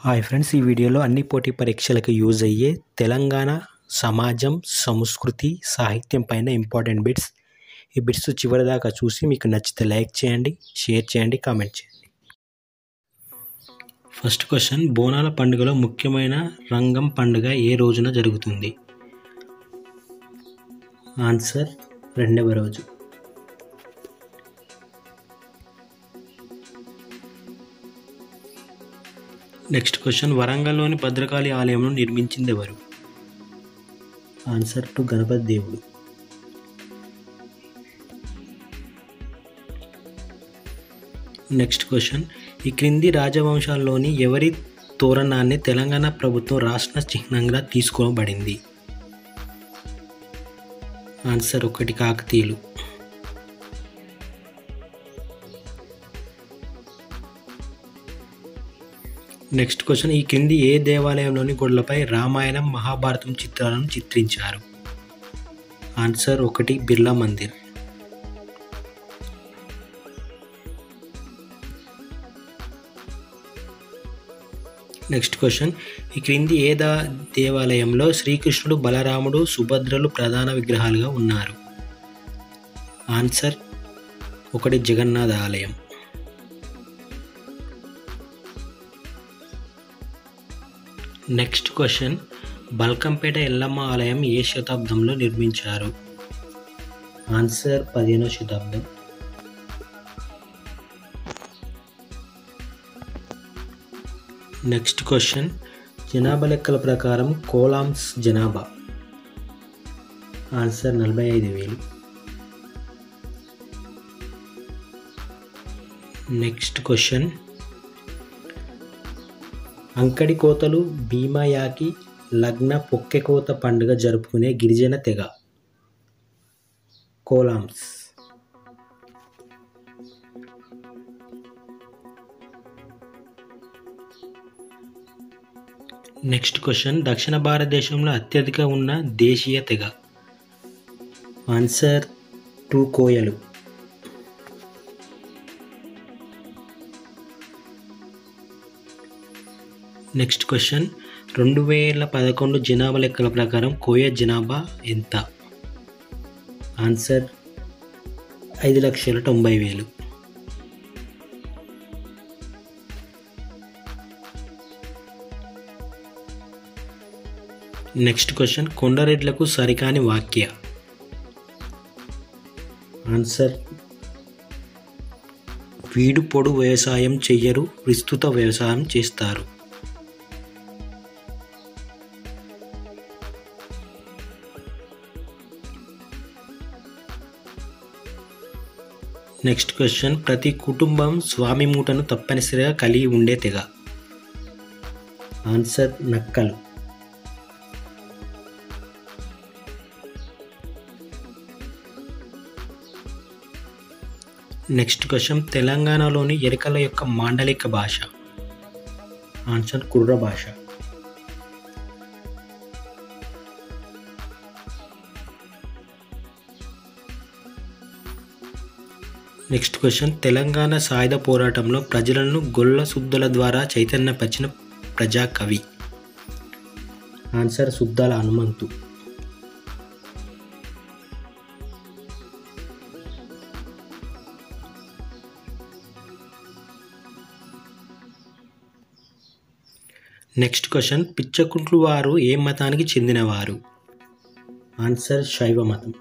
hi friends ఈ వీడియోలో అన్ని పోటీ పరీక్షలకు యూజ్ అయ్యే తెలంగాణ సమాజం సంస్కృతి సాహిత్యం పైన ఇంపార్టెంట్ బిట్స్ ఈ బిట్స్ చివరిదాకా చూసి మీకు నచ్చితే లైక్ చేయండి షేర్ చేయండి కామెంట్ చేయండి ఫస్ట్ క్వశ్చన్ బోనాల పండుగలో ముఖ్యమైన రంగం పండుగ ఏ రోజున జరుగుతుంది ఆన్సర్ రెండవ రోజు నెక్స్ట్ క్వశ్చన్ వరంగల్లోని భద్రకాళి ఆలయంను నిర్మించింది ఎవరు ఆన్సర్ టు గణపతి దేవుడు నెక్స్ట్ క్వశ్చన్ ఈ క్రింది రాజవంశాల్లోని ఎవరి తోరణాన్ని తెలంగాణ ప్రభుత్వం రాష్ట్ర చిహ్నంగా తీసుకోబడింది ఆన్సర్ ఒకటి కాకతీయులు నెక్స్ట్ క్వశ్చన్ ఈ క్రింది ఏ దేవాలయంలోని గోడలపై రామాయణం మహాభారతం చిత్రాలను చిత్రించారు ఆన్సర్ ఒకటి బిర్లా మందిర్ నెక్స్ట్ క్వశ్చన్ ఈ క్రింది ఏ దా దేవాలయంలో శ్రీకృష్ణుడు బలరాముడు సుభద్రలు ప్రధాన విగ్రహాలుగా ఉన్నారు ఆన్సర్ ఒకటి జగన్నాథ ఆలయం నెక్స్ట్ క్వశ్చన్ బల్కంపేట ఎల్లమ్మ ఆలయం ఏ శతాబ్దంలో నిర్మించారు ఆన్సర్ పదిహేనో శతాబ్దం నెక్స్ట్ క్వశ్చన్ జనాభా లెక్కల ప్రకారం కోలామ్స్ జనాభా ఆన్సర్ నలభై ఐదు వేలు నెక్స్ట్ క్వశ్చన్ అంకడి కోతలు భీమాయాకి లగ్న పొక్కెకోత పండుగ జరుపుకునే గిరిజన తెగ కోలామ్స్ నెక్స్ట్ క్వశ్చన్ దక్షిణ భారతదేశంలో అత్యధిక ఉన్న దేశీయ తెగ ఆన్సర్ టూ కోయలు నెక్స్ట్ క్వశ్చన్ రెండు వేల పదకొండు జనాభా లెక్కల ప్రకారం కోయ జనాభా ఎంత ఆన్సర్ ఐదు లక్షల తొంభై వేలు నెక్స్ట్ క్వశ్చన్ కొండరెడ్లకు సరికాని వాక్య ఆన్సర్ వీడు పొడు వ్యవసాయం చెయ్యరు విస్తృత వ్యవసాయం చేస్తారు నెక్స్ట్ క్వశ్చన్ ప్రతి కుటుంబం స్వామి మూటను తప్పనిసరిగా కలిగి ఉండే తెగ ఆన్సర్ నక్కలు నెక్స్ట్ క్వశ్చన్ తెలంగాణలోని ఎరకల యొక్క మాండలిక భాష ఆన్సర్ కుర్ర భాష నెక్స్ట్ క్వశ్చన్ తెలంగాణ సాయుధ పోరాటంలో ప్రజలను గొల్ల శుద్ధుల ద్వారా చైతన్యపరిచిన ప్రజాకవి answer Suddala Hanumanthu next question పిచ్చకుంట్లు వారు ఏ మతానికి చెందినవారు ఆన్సర్ శైవ మతం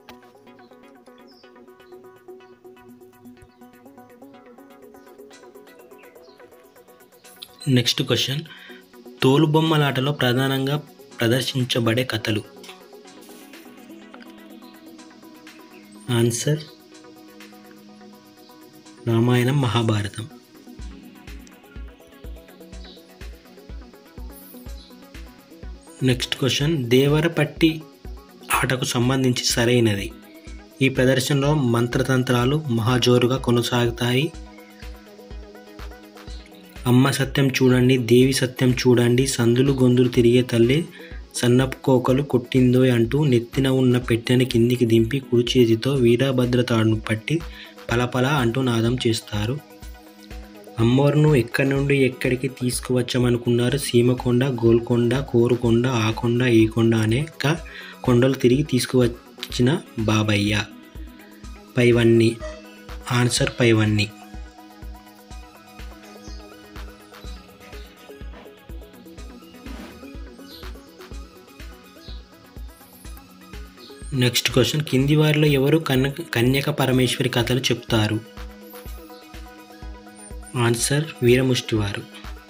నెక్స్ట్ క్వశ్చన్ తోలుబొమ్మలాటలో ప్రధానంగా ప్రదర్శించబడే కథలు answer Ramayanam Mahabharatam next question దేవరపట్టి ఆటకు సంబంధించి సరైనది ఈ ప్రదర్శనలో మంత్రతంత్రాలు మహాజోరుగా కొనసాగుతాయి అమ్మ సత్యం చూడండి దేవి సత్యం చూడండి సందులు గొంతులు తిరిగే తల్లి సన్నపు కోకలు కొట్టిందో అంటూ నెత్తిన ఉన్న పెట్టెని కిందికి దింపి కుడి చేతితో వీరభద్ర తాడును పట్టి పలపల అంటూ నాదం చేస్తారు అమ్మవారును ఎక్కడి నుండి ఎక్కడికి తీసుకువచ్చామనుకున్నారు సీమకొండ గోల్కొండ కోరుకొండ ఆ కొండ ఈ కొండ అనేక కొండలు తిరిగి తీసుకువచ్చిన బాబయ్య పైవన్నీ ఆన్సర్ పైవన్నీ నెక్స్ట్ క్వశ్చన్ కింది వారిలో ఎవరు కన్య కన్యక పరమేశ్వరి కథలు చెప్తారు ఆన్సర్ వీరముష్టివారు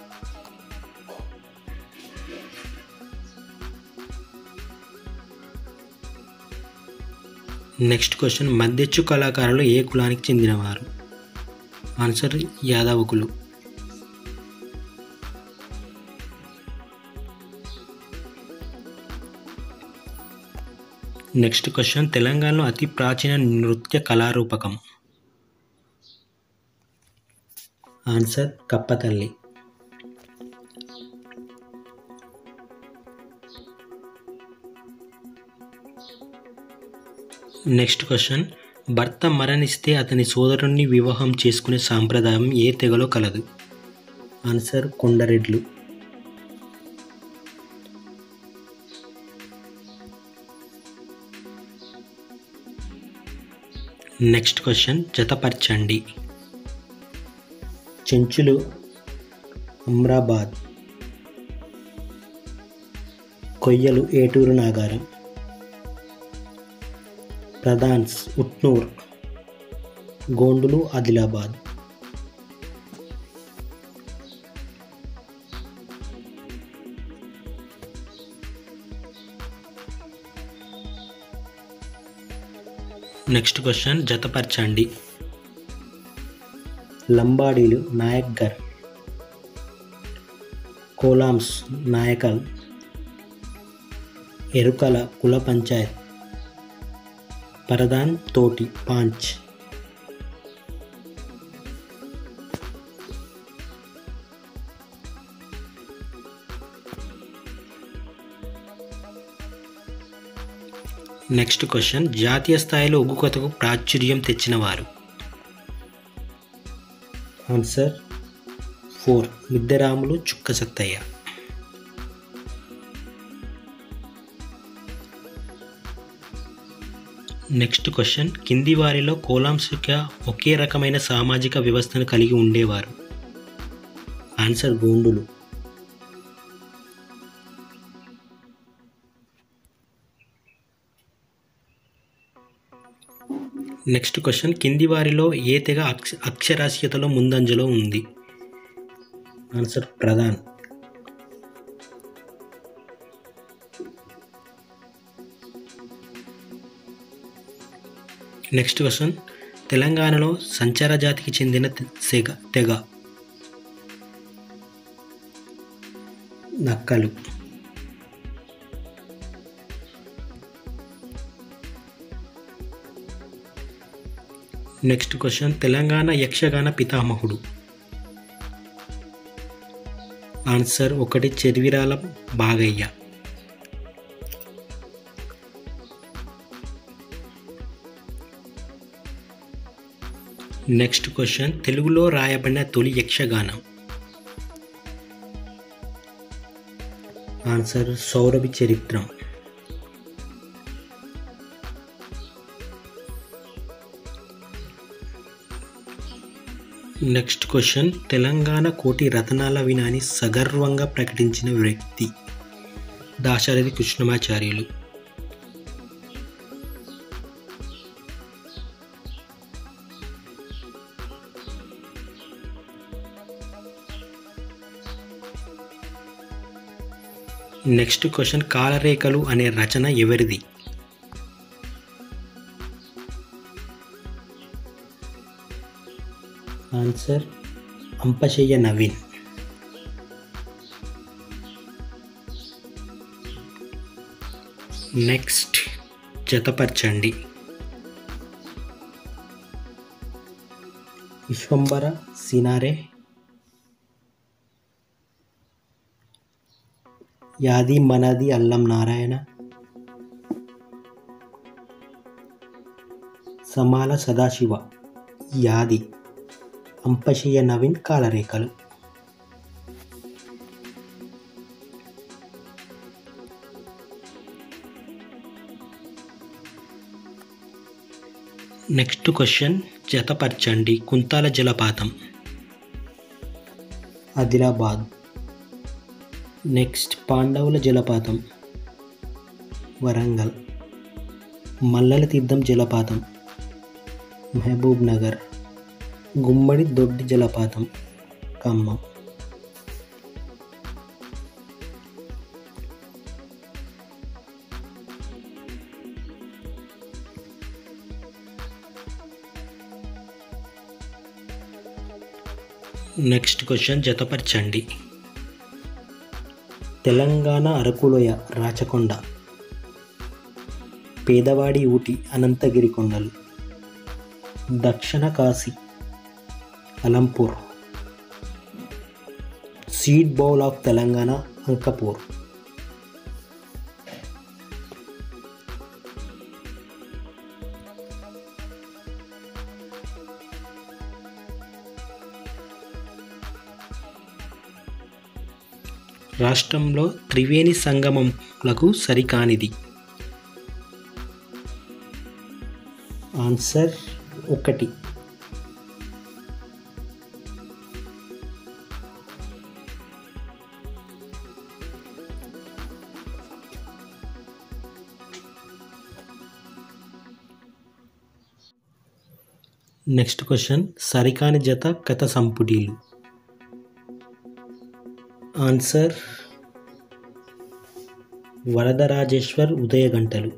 నెక్స్ట్ క్వశ్చన్ మధ్యచ్చు కళాకారులు ఏ కులానికి చెందినవారు ఆన్సర్ యాదవకులు నెక్స్ట్ క్వశ్చన్ తెలంగాణలో అతి ప్రాచీన నృత్య కళారూపకం ఆన్సర్ కప్పతల్లి నెక్స్ట్ క్వశ్చన్ భర్త మరణిస్తే అతని సోదరుణ్ణి వివాహం చేసుకునే సాంప్రదాయం ఏ తెగలో కలదు ఆన్సర్ కొండరెడ్లు నెక్స్ట్ క్వశ్చన్ జతపరచండి చెంచులు అమ్రాబాద్ కొయ్యలు ఏటూరు నాగారం ప్రధాన్స్ ఉట్నూర్ గోండులు ఆదిలాబాద్ నెక్స్ట్ క్వశ్చన్ జతపరచండి లంబాడీలు నాయక్గర్ కోలామ్స్ నాయకల్ ఎరుకల కుల పంచాయత్ పరదాన్ తోటి పాంచ్ నెక్స్ట్ క్వశ్చన్ జాతీయ స్థాయిలో ఉగ్గు కథకు ప్రాచుర్యం తెచ్చిన వారు ఆన్సర్ ఫోర్ మిద్దరాములు చుక్క సత్తయ్య నెక్స్ట్ క్వశ్చన్ కింది వారిలో కోలాంసిక ఒకే రకమైన సామాజిక వ్యవస్థను కలిగి ఉండేవారు ఆన్సర్ గోండులు నెక్స్ట్ క్వశ్చన్ కింది వారిలో ఏ తెగ అక్ష అక్షరాస్యతలో ముందంజలో ఉంది ఆన్సర్ ప్రధాన్ నెక్స్ట్ క్వశ్చన్ తెలంగాణలో సంచార జాతికి చెందిన తె- సెగ తెగ నక్కలు నెక్స్ట్ క్వశ్చన్ తెలంగాణ యక్షగాన పితామహుడు ఆన్సర్ ఒకటి చెరివిరాల బాగయ్య నెక్స్ట్ క్వశ్చన్ తెలుగులో రాయబడిన తొలి యక్షగానం ఆన్సర్ సౌరభి చరిత్రం నెక్స్ట్ క్వశ్చన్ తెలంగాణ కోటి రతనాల వినాని సగర్వంగా ప్రకటించిన వ్యక్తి దాశరథి కృష్ణమాచార్యులు నెక్స్ట్ క్వశ్చన్ కాలరేఖలు అనే రచన ఎవరిది ఆన్సర్ అంపశయ్య నవీన్ నెక్స్ట్ జతపరచండి విశ్వంబర సినారే యాది మనది అల్లం నారాయణ సమాల సదాశివ యాది అంపశయ్య నవీన్ కాలరేఖలు నెక్స్ట్ క్వశ్చన్ జతపరచండి కుంతాల జలపాతం ఆదిలాబాద్ నెక్స్ట్ పాండవుల జలపాతం వరంగల్ మల్లల తీర్థం జలపాతం మహబూబ్ నగర్ గుమ్మడి దొడ్డి జలపాతం ఖమ్మం నెక్స్ట్ క్వశ్చన్ జతపరచండి తెలంగాణ అరకులోయ రాచకొండ పేదవాడి ఊటి అనంతగిరి కొండలు దక్షిణ Kashi Alampur seed bowl of Telangana Ankapur రాష్ట్రంలో త్రివేణి సంగమంలకు సరికానిది ఆన్సర్ ఒకటి నెక్స్ట్ క్వశ్చన్ సరికాని జత కథ సంపుటీలు ఆన్సర్ వరదరాజేశ్వర్ ఉదయ గంటలు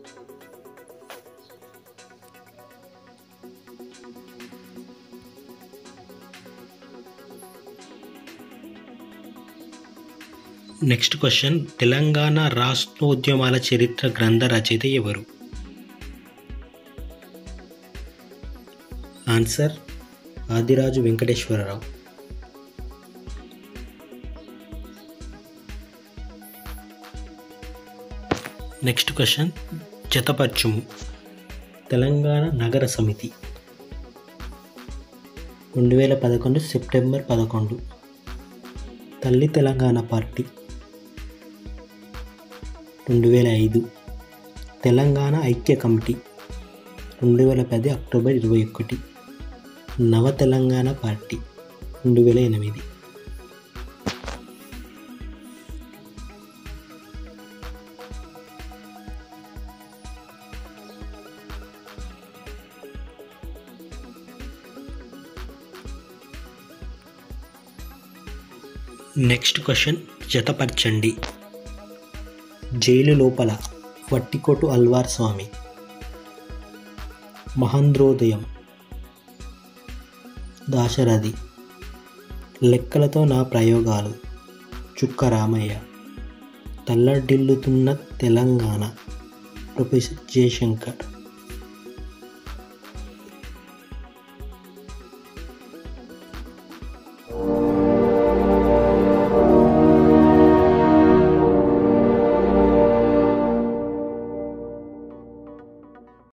నెక్స్ట్ క్వశ్చన్ తెలంగాణ రాష్ట్రోద్యమాల చరిత్ర గ్రంథ రచయిత ఎవరు answer Adiraju Venkateswararao next question జతపరచుము తెలంగాణ నగర సమితి రెండు వేల పదకొండు సెప్టెంబర్ పదకొండు తల్లి తెలంగాణ పార్టీ రెండు వేల ఐదు తెలంగాణ ఐక్య కమిటీ రెండు వేల పది అక్టోబర్ ఇరవై ఒకటి నవ తెలంగాణ పార్టీ రెండు వేల ఎనిమిది నెక్స్ట్ క్వశ్చన్ జతపరచండి జైలు లోపల వట్టికోటు అల్వార్ స్వామి మహంద్రోదయం దాశరథి లెక్కలతో నా ప్రయోగాలు చుక్క రామయ్య తల్లడిల్లుతున్న తెలంగాణ ప్రొఫెసర్ జయశంకర్